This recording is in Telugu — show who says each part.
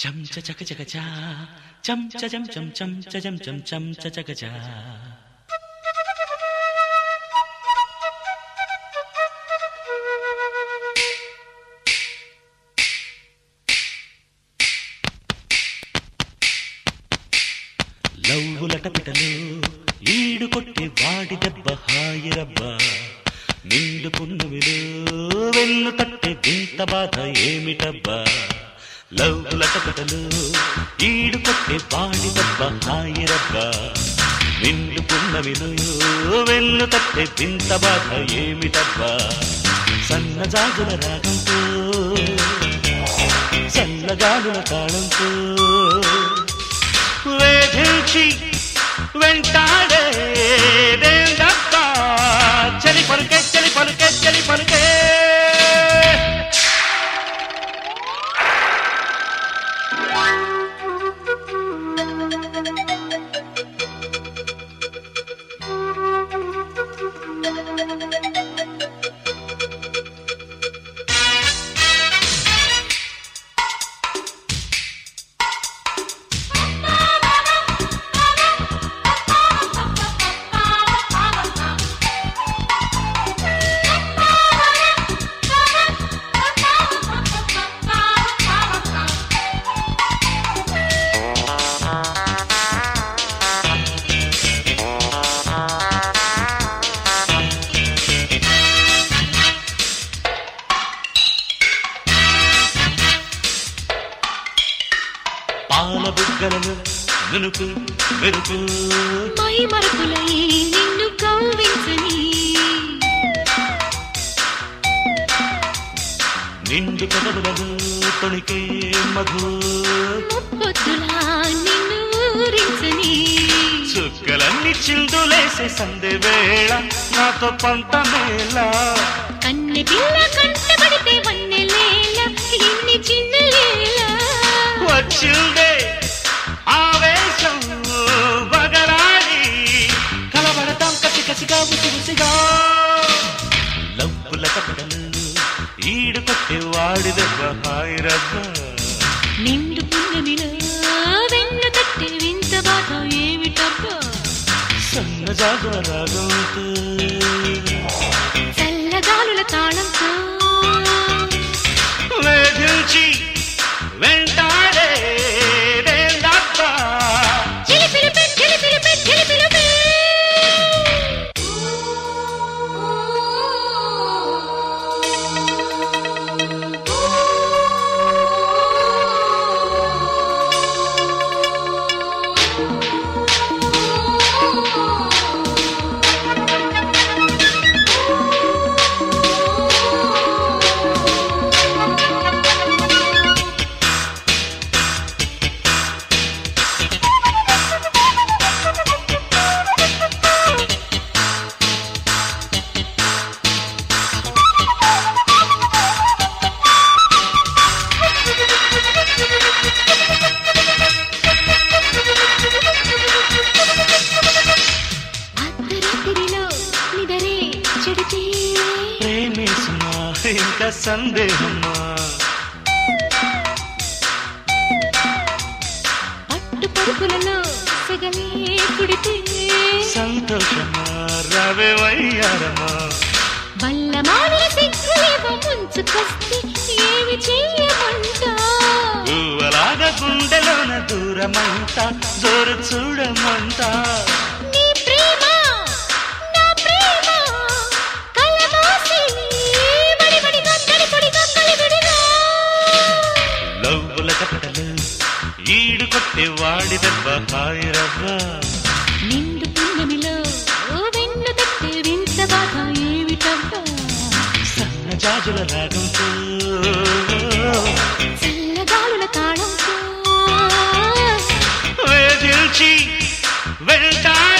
Speaker 1: చం చ చక చక చా చం చ చం చం చం చ చం చం చం చ చక చా లవ్వులట పిటలు ఈడు కొట్టి వాడి దెబ్బ హాయిరబ్బా నిండు పున్నమిలో వెన్ను తట్టే వింత బాధ ఏమిటబ్బా లవ్వులట పిటలు ఈడు కొట్టి వాడి దెబ్బ హాయిరబ్బా నిండు పున్నమిలో వెన్ను తట్టే వింత బాధ ఏమిటబ్బా సన్నజాజుల రాగంతో చల్లగాలుల తాళంతో వేధించి వెంటాడే దేందప్ప చలి పలుకే చలి పలుకే చలి పలుకే పాల బుగ్గలలో నునుపు మెరుపు
Speaker 2: మై మరపులై నిన్ను కౌవించని
Speaker 1: నిండు కదవులలో తొణికే మధు
Speaker 2: ముప్పొద్దులా నిన్ను ఊరించని
Speaker 1: చుక్కలన్నీ చిందులేసే సందే వేళ నాతో పంత మేళ
Speaker 2: కన్నె పిల్ల కంటబడితే వన్నెలేల ఇన్ని చిన్నలేల
Speaker 1: వచ్చిందే ఆవేశం బగరాడి కలబడతాం కసి కసిగా ఉసి ఉసిగా లవ్వుల కపడలు ఈడు కొట్టే వాడి దెబ్బ హాయిరబ్బ
Speaker 2: నిండు పున్నమిలో వెన్ను తట్టి వింత బాధ ఏమిటబ్బా
Speaker 1: సన్న జాగుల రాగంతో
Speaker 2: చల్లగాలుల తాళంతో
Speaker 1: వేధించి వెంటాడే దేందప్ప
Speaker 2: చిలిపిలిపి చిలిపిలిపి చిలిపిలిపి అర్ధరాత్రిలో నిదరే చెడితే
Speaker 1: ప్రేమేసుమా ఇంకా సందేహమా
Speaker 2: పట్టు పరుపులలో సెగలే కుడితే
Speaker 1: సంతోషమా రవే వయ్యారమా
Speaker 2: వల్ల మావిల సిగ్గులేవో ముంచుకొస్తే ఏమి చెయ్యమంటా
Speaker 1: గువ్వలాగా గుండెలోన దూరమంట జోరు చూడమంట
Speaker 2: నీ ప్రేమ నా ప్రేమ కలమోసి వడివడిగా తడిపొడిగా కలివిడిగా
Speaker 1: లవ్వుల కపటలు ఈడు కొట్టే వాడి దెబ్బ హాయిరవ్వా
Speaker 2: నిండు పున్నమిలో ఓ వెన్ను తట్టి వింత బాధ ఏమిటబ్బా
Speaker 1: సన్న జాజుల రాగంతో
Speaker 2: చల్లగాలుల తాళంతో
Speaker 1: వేధించి వెంటాడే